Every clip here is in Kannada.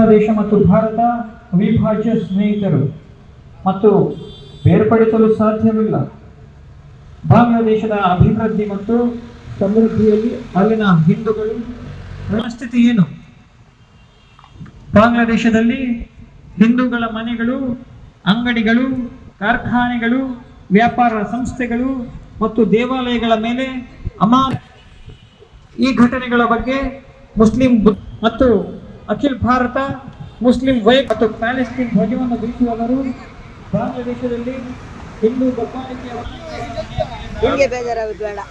ದೇಶ ಮತ್ತು ಭಾರತ ಅವಿಭಾಜ್ಯ ಸ್ನೇಹಿತರು ಮತ್ತು ಬೇರ್ಪಡಿಸಲು ಸಾಧ್ಯವಿಲ್ಲ ಬಾಂಗ್ಲಾದೇಶದ ಅಭಿವೃದ್ಧಿ ಮತ್ತು ಸಮೃದ್ಧಿಯಲ್ಲಿ ಅಲ್ಲಿನ ಹಿಂದೂಗಳು ಪರಿಸ್ಥಿತಿ ಏನು ಬಾಂಗ್ಲಾದೇಶದಲ್ಲಿ ಹಿಂದೂಗಳ ಮನೆಗಳು ಅಂಗಡಿಗಳು ಕಾರ್ಖಾನೆಗಳು ವ್ಯಾಪಾರ ಸಂಸ್ಥೆಗಳು ಮತ್ತು ದೇವಾಲಯಗಳ ಮೇಲೆ ಅಮಾ ಈ ಘಟನೆಗಳ ಬಗ್ಗೆ ಮುಸ್ಲಿಂ ಬು- ಮತ್ತು ಅಖಿಲ ಭಾರತ ಮುಸ್ಲಿಂ ವೈ ಮತ್ತು ಪ್ಯಾಲೆಸ್ತೀನ್ ಧ್ವಜವನ್ನು ಬೀಸುವವರು ಬಾಂಗ್ಲಾದೇಶದಲ್ಲಿ ಹಿಂದೂ ದಬ್ಬಾಳಿಕೆಯ ನಿಮಗೆ ಬೇಜಾರಾಗುತ್ತೆ ಬೇಡ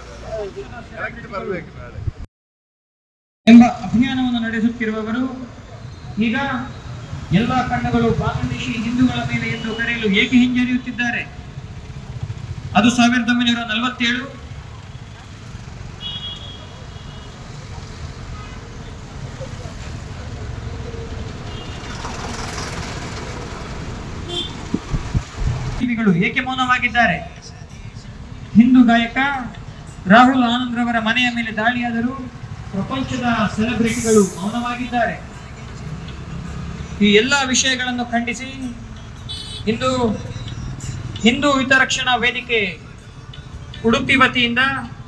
ಎಂಬ ಅಭಿಯಾನವನ್ನು ನಡೆಸುತ್ತಿರುವವರು ಈಗ ಎಲ್ಲ ಖಂಡಗಳು ಬಾಂಗ್ಲಾದೇಶಿ ಹಿಂದೂಗಳ ಮೇಲೆ ಎಂದು ಕರೆಯಲು ಏಕೆ ಹಿಂಜರಿಯುತ್ತಿದ್ದಾರೆ ಅದು ಸಾವಿರದ ಒಂಬೈನೂರ ನಲವತ್ತೇಳು ಟಿವಿಗಳು ಏಕೆ ಮೌನವಾಗಿದ್ದಾರೆ ಹಿಂದೂ ಗಾಯಕ ರಾಹುಲ್ ಆನಂದ್ ರವರ ಮನೆಯ ಮೇಲೆ ದಾಳಿಯಾದರೂ ಪ್ರಪಂಚದ ಸೆಲೆಬ್ರಿಟಿಗಳು ಮೌನವಾಗಿದ್ದಾರೆ ಈ ಎಲ್ಲ ವಿಷಯಗಳನ್ನು ಖಂಡಿಸಿ ಇಂದು ಹಿಂದೂ ಹಿತರಕ್ಷಣಾ ವೇದಿಕೆ ಉಡುಪಿ ವತಿಯಿಂದ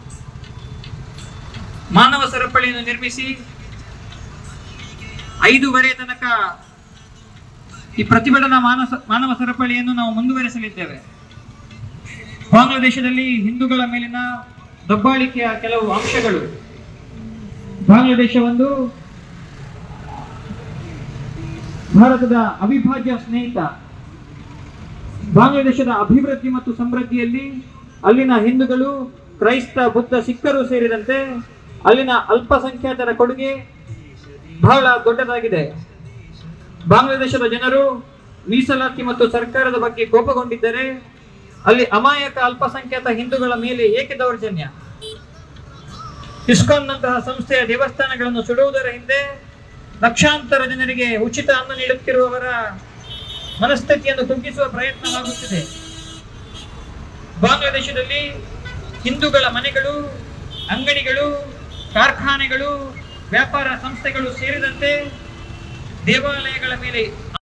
ಮಾನವ ಸರಪಳಿಯನ್ನು ನಿರ್ಮಿಸಿ ಐದೂವರೆ ತನಕ ಈ ಪ್ರತಿಭಟನಾ ಮಾನಸ ಮಾನವ ಸರಪಳಿಯನ್ನು ನಾವು ಮುಂದುವರೆಸಲಿದ್ದೇವೆ ಬಾಂಗ್ಲಾದೇಶದಲ್ಲಿ ಹಿಂದೂಗಳ ಮೇಲಿನ ದಬ್ಬಾಳಿಕೆಯ ಕೆಲವು ಅಂಶಗಳು ಬಾಂಗ್ಲಾದೇಶ ಒಂದು ಭಾರತದ ಅವಿಭಾಜ್ಯ ಸ್ನೇಹಿತ ಬಾಂಗ್ಲಾದೇಶದ ಅಭಿವೃದ್ಧಿ ಮತ್ತು ಸಮೃದ್ಧಿಯಲ್ಲಿ ಅಲ್ಲಿನ ಹಿಂದೂಗಳು ಕ್ರೈಸ್ತ ಬುದ್ಧ ಸಿಖ್ಖರು ಸೇರಿದಂತೆ ಅಲ್ಲಿನ ಅಲ್ಪಸಂಖ್ಯಾತರ ಕೊಡುಗೆ ಬಹಳ ದೊಡ್ಡದಾಗಿದೆ ಬಾಂಗ್ಲಾದೇಶದ ಜನರು ಮೀಸಲಾತಿ ಮತ್ತು ಸರ್ಕಾರದ ಬಗ್ಗೆ ಕೋಪಗೊಂಡಿದ್ದರೆ ಅಲ್ಲಿ ಅಮಾಯಕ ಅಲ್ಪಸಂಖ್ಯಾತ ಹಿಂದೂಗಳ ಮೇಲೆ ಏಕೆ ದೌರ್ಜನ್ಯ ಇಸ್ಕಾನ್ ನಂತಹ ಸಂಸ್ಥೆಯ ದೇವಸ್ಥಾನಗಳನ್ನು ಸುಡುವುದರ ಹಿಂದೆ ಲಕ್ಷಾಂತರ ಜನರಿಗೆ ಉಚಿತ ಅನ್ನ ನೀಡುತ್ತಿರುವವರ ಮನಸ್ಥಿತಿಯನ್ನು ಕುಗ್ಗಿಸುವ ಪ್ರಯತ್ನವಾಗುತ್ತಿದೆ ಬಾಂಗ್ಲಾದೇಶದಲ್ಲಿ ಹಿಂದೂಗಳ ಮನೆಗಳು ಅಂಗಡಿಗಳು ಕಾರ್ಖಾನೆಗಳು ವ್ಯಾಪಾರ ಸಂಸ್ಥೆಗಳು ಸೇರಿದಂತೆ ದೇವಾಲಯಗಳ ಮೇಲೆ